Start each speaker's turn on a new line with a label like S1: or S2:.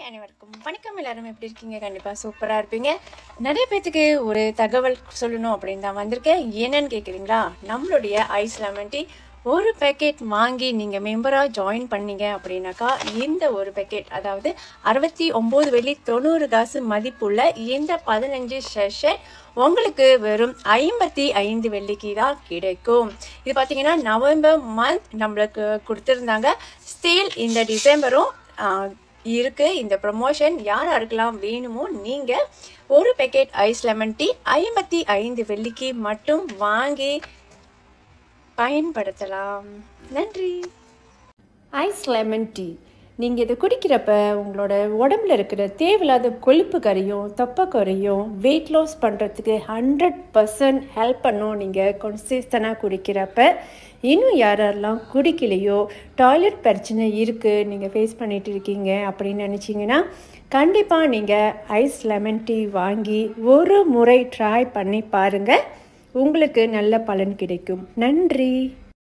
S1: அனைவருக்கும் வணக்கம் எல்லாரும் எப்படி இருக்கீங்க கண்டிப்பாக சூப்பராக இருப்பீங்க நிறைய பேத்துக்கு ஒரு தகவல் சொல்லணும் அப்படின்னு தான் வந்திருக்கேன் என்னன்னு கேட்குறீங்களா நம்மளுடைய ஐஸ் லெமன் டீ ஒரு பேக்கெட் வாங்கி நீங்கள் மெம்பராக ஜாயின் பண்ணீங்க அப்படின்னாக்கா இந்த ஒரு பேக்கெட் அதாவது அறுபத்தி ஒம்பது வெள்ளி தொண்ணூறு காசு மதிப்புள்ள இந்த பதினஞ்சு செஷன் உங்களுக்கு வெறும் ஐம்பத்தி ஐந்து வெள்ளிக்கு தான் கிடைக்கும் இது பார்த்தீங்கன்னா நவம்பர் மந்த் நம்மளுக்கு கொடுத்துருந்தாங்க ஸ்டில் இந்த டிசம்பரும் ஆஹ், இருக்கு இந்த ப்ரமோஷன் யார் யாருக்கெல்லாம் வேணுமோ நீங்க ஒரு பேக்கெட் ஐஸ் லெமன் டீ ஐம்பத்தி ஐந்து வெள்ளிக்கு மட்டும் வாங்கி பயன்படுத்தலாம் நன்றி
S2: ஐஸ் லெமன் டீ நீங்கள் இதை குடிக்கிறப்ப உங்களோட உடம்புல இருக்கிற தேவையில்லாத கொழுப்பு கரையும் தொப்பை குறையும் வெயிட் லாஸ் பண்ணுறதுக்கு ஹண்ட்ரட் பர்சன்ட் ஹெல்ப் பண்ணும் நீங்கள் கன்சிஸ்டனாக குடிக்கிறப்ப இன்னும் யாரெல்லாம் குடிக்கலையோ டாய்லெட் பிரச்சனை இருக்குது நீங்கள் ஃபேஸ் பண்ணிட்டு இருக்கீங்க அப்படின்னு நினச்சிங்கன்னா கண்டிப்பாக நீங்கள் ஐஸ் லெமன் டீ வாங்கி ஒரு முறை ட்ரை பண்ணி பாருங்கள் உங்களுக்கு நல்ல பலன் கிடைக்கும் நன்றி